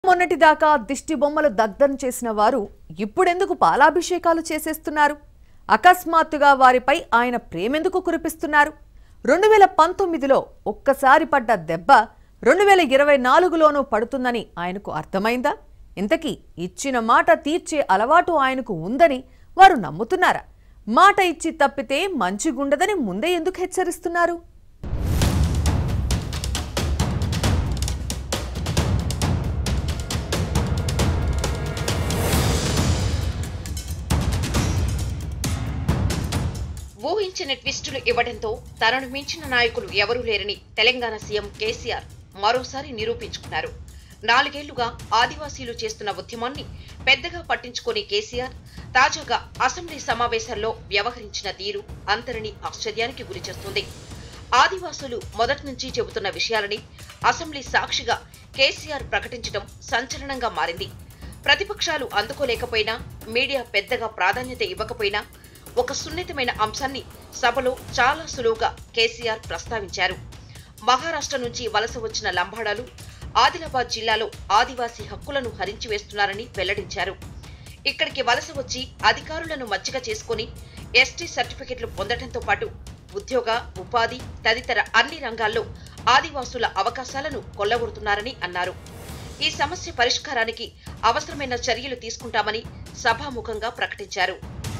మొన్నటిదాకా దిష్టి బొమ్మలు దగ్ధం చేసిన వారు ఇప్పుడెందుకు పాలాభిషేకాలు చేసేస్తున్నారు అకస్మాత్తుగా వారిపై ఆయన ప్రేమెందుకు కురిపిస్తున్నారు రెండు వేల పంతొమ్మిదిలో ఒక్కసారి పడ్డ దెబ్బ రెండు వేల ఇరవై నాలుగులోనూ పడుతుందని ఆయనకు అర్థమైందా ఇంతకీ ఇచ్చిన మాట తీర్చే అలవాటు ఆయనకు ఉందని వారు నమ్ముతున్నారా మాట ఇచ్చి తప్పితే మంచిగుండదని ముందే ఎందుకు హెచ్చరిస్తున్నారు ఊహించిన ట్విస్టులు ఇవ్వడంతో తనను మించిన నాయకులు ఎవరూ లేరని తెలంగాణ సీఎం కేసీఆర్ మరోసారి నిరూపించుకున్నారు నాలుగేళ్లుగా ఆదివాసీలు చేస్తున్న ఉద్యమాన్ని పెద్దగా పట్టించుకొని కేసీఆర్ తాజాగా అసెంబ్లీ సమావేశాల్లో వ్యవహరించిన తీరు అందరినీ ఆశ్చర్యానికి గురిచేస్తుంది ఆదివాసులు మొదటి నుంచి చెబుతున్న విషయాలని అసెంబ్లీ సాక్షిగా కేసీఆర్ ప్రకటించడం సంచలనంగా మారింది ప్రతిపక్షాలు అందుకోలేకపోయినా మీడియా పెద్దగా ప్రాధాన్యత ఇవ్వకపోయినా ఒక సున్నితమైన అంశాన్ని సభలో చాలా సులువుగా కేసీఆర్ ప్రస్తావించారు మహారాష్ట్ర నుంచి వలస వచ్చిన లంబాడాలు ఆదిలాబాద్ జిల్లాలో ఆదివాసీ హక్కులను హరించి వేస్తున్నారని వెల్లడించారు ఇక్కడికి వలస వచ్చి అధికారులను మచ్చిక చేసుకుని ఎస్టీ సర్టిఫికెట్లు పొందడంతో పాటు ఉద్యోగ ఉపాధి తదితర అన్ని రంగాల్లో ఆదివాసుల అవకాశాలను కొల్లగొడుతున్నారని అన్నారు ఈ సమస్య పరిష్కారానికి అవసరమైన చర్యలు తీసుకుంటామని సభాముఖంగా ప్రకటించారు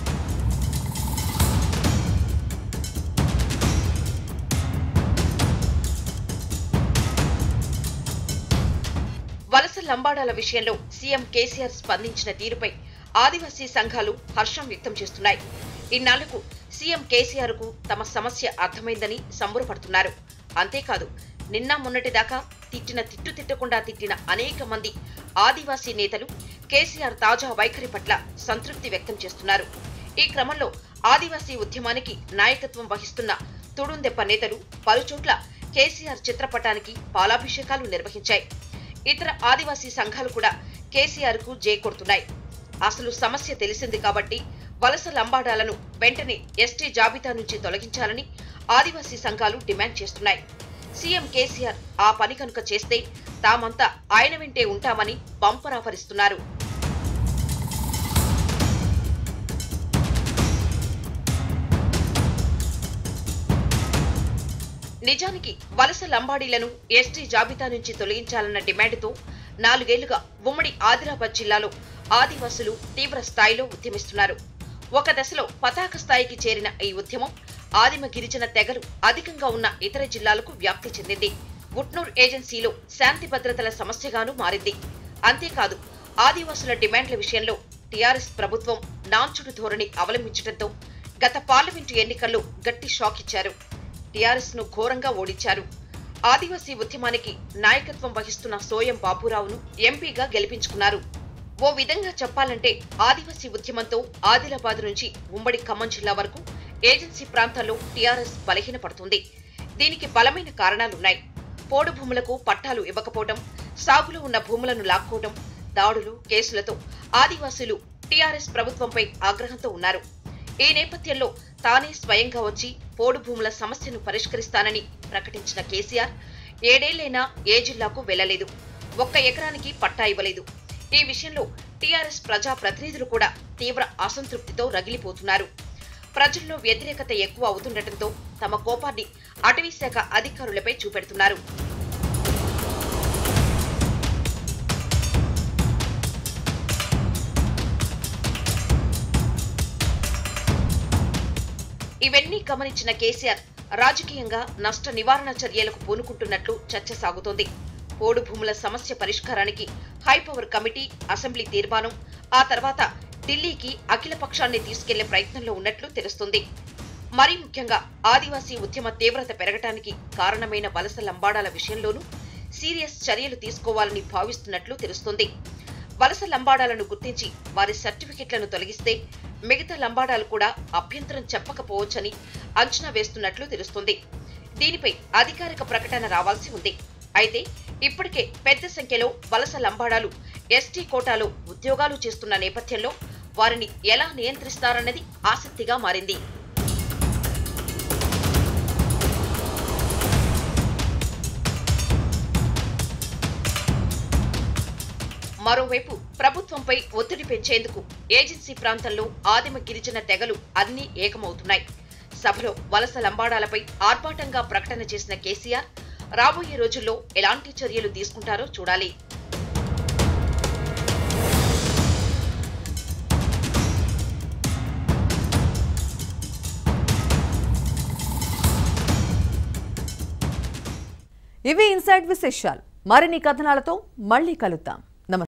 వలస లంబాడాల విషయంలో సీఎం కేసీఆర్ స్పందించిన తీరుపై ఆదివాసీ సంఘాలు హర్షం వ్యక్తం చేస్తున్నాయి ఇన్నాళ్లకు సీఎం కేసీఆర్ కు తమ సమస్య అర్థమైందని సంబరపడుతున్నారు అంతేకాదు నిన్న మొన్నటిదాకా తిట్టిన తిట్టు తిట్టకుండా తిట్టిన అనేక మంది ఆదివాసీ నేతలు కేసీఆర్ తాజా వైఖరి పట్ల సంతృప్తి వ్యక్తం చేస్తున్నారు ఈ క్రమంలో ఆదివాసీ ఉద్యమానికి నాయకత్వం వహిస్తున్న తుడుందెప్ప నేతలు పలుచోట్ల కేసీఆర్ చిత్రపటానికి పాలాభిషేకాలు నిర్వహించాయి ఇతర ఆదివాసీ సంఘాలు కూడా కేసీఆర్ కు జే కొడుతున్నాయి అసలు సమస్య తెలిసింది కాబట్టి వలస లంబాడాలను వెంటనే ఎస్టీ జాబితా నుంచి తొలగించాలని ఆదివాసీ సంఘాలు డిమాండ్ చేస్తున్నాయి సీఎం కేసీఆర్ ఆ పని కనుక చేస్తే తామంతా ఆయన వెంటే ఉంటామని బంపరాఫరిస్తున్నారు నిజానికి వలస లంబాడీలను ఎస్టీ జాబితా నుంచి తొలగించాలన్న డిమాండ్తో నాలుగేళ్లుగా ఉమ్మడి ఆదిలాబాద్ జిల్లాలో ఆదివాసులు తీవ్ర స్థాయిలో ఉద్యమిస్తున్నారు ఒక దశలో పతాక స్థాయికి చేరిన ఈ ఉద్యమం ఆదిమ గిరిజన తెగలు అధికంగా ఉన్న ఇతర జిల్లాలకు వ్యాప్తి చెందింది గుట్నూర్ ఏజెన్సీలో శాంతి భద్రతల సమస్యగాను మారింది అంతేకాదు ఆదివాసుల డిమాండ్ల విషయంలో టీఆర్ఎస్ ప్రభుత్వం నాంచుడు ధోరణి అవలంబించడంతో గత పార్లమెంటు ఎన్నికల్లో గట్టి షాక్ ఇచ్చారు టీఆర్ఎస్ ను ఘోరంగా ఓడించారు ఆదివాసీ ఉద్యమానికి నాయకత్వం వహిస్తున్న సోయం బాబురావును ఎంపీగా గెలిపించుకున్నారు ఓ విధంగా చెప్పాలంటే ఆదివాసీ ఉద్యమంతో ఆదిలాబాద్ నుంచి ఉమ్మడి ఖమ్మం జిల్లా వరకు ఏజెన్సీ ప్రాంతాల్లో టీఆర్ఎస్ బలహీనపడుతుంది దీనికి బలమైన కారణాలున్నాయి పోడు భూములకు పట్టాలు ఇవ్వకపోవటం సాగులో ఉన్న భూములను లాక్కోవటం దాడులు కేసులతో ఆదివాసీలు టీఆర్ఎస్ ప్రభుత్వంపై ఆగ్రహంతో ఉన్నారు ఈ నేపథ్యంలో తానే స్వయంగా వచ్చి పోడు భూముల సమస్యను పరిష్కరిస్తానని ప్రకటించిన కేసీఆర్ ఏడేళ్లైనా ఏ జిల్లాకు వెళ్లలేదు ఒక్క ఎకరానికి పట్టా ఇవ్వలేదు ఈ విషయంలో టీఆర్ఎస్ ప్రజా ప్రతినిధులు కూడా తీవ్ర అసంతృప్తితో రగిలిపోతున్నారు ప్రజల్లో వ్యతిరేకత ఎక్కువ అవుతుండటంతో తమ కోపాన్ని అటవీశాఖ అధికారులపై చూపెడుతున్నారు ఇవన్నీ గమనించిన కేసీఆర్ రాజకీయంగా నష్ట నివారణ చర్యలకు పూనుకుంటున్నట్లు చర్చ సాగుతోంది పోడు భూముల సమస్య పరిష్కారానికి హైపవర్ కమిటీ అసెంబ్లీ తీర్మానం ఆ తర్వాత ఢిల్లీకి అఖిల పక్షాన్ని తీసుకెళ్లే ప్రయత్నంలో ఉన్నట్లు తెలుస్తుంది మరీ ముఖ్యంగా ఆదివాసీ ఉద్యమ తీవ్రత పెరగటానికి కారణమైన వలస లంబాడాల విషయంలోనూ సీరియస్ చర్యలు తీసుకోవాలని భావిస్తున్నట్లు తెలుస్తుంది వలస లంబాడాలను గుర్తించి వారి సర్టిఫికెట్లను తొలగిస్తే మిగతా లంబాడాలు కూడా అభ్యంతరం చెప్పకపోవచ్చని అంచనా వేస్తున్నట్లు తెలుస్తుంది దీనిపై అధికారిక ప్రకటన రావాల్సి ఉంది అయితే ఇప్పటికే పెద్ద సంఖ్యలో వలస లంబాడాలు ఎస్టీ కోటాలో ఉద్యోగాలు చేస్తున్న నేపథ్యంలో వారిని ఎలా నియంత్రిస్తారన్నది ఆసక్తిగా మారింది మరోవైపు ప్రభుత్వంపై ఒత్తిడి పెంచేందుకు ఏజెన్సీ ప్రాంతంలో ఆదిమ గిరిజన తెగలు అన్నీ ఏకమవుతున్నాయి సభలో వలస లంబాడాలపై ఆర్భాటంగా ప్రకటన చేసిన కేసీఆర్ రాబోయే రోజుల్లో ఎలాంటి చర్యలు తీసుకుంటారో చూడాలి ఇవి ఇన్సైడ్ విశేషాలు మరిన్ని కథనాలతో మళ్ళీ కలుద్దాం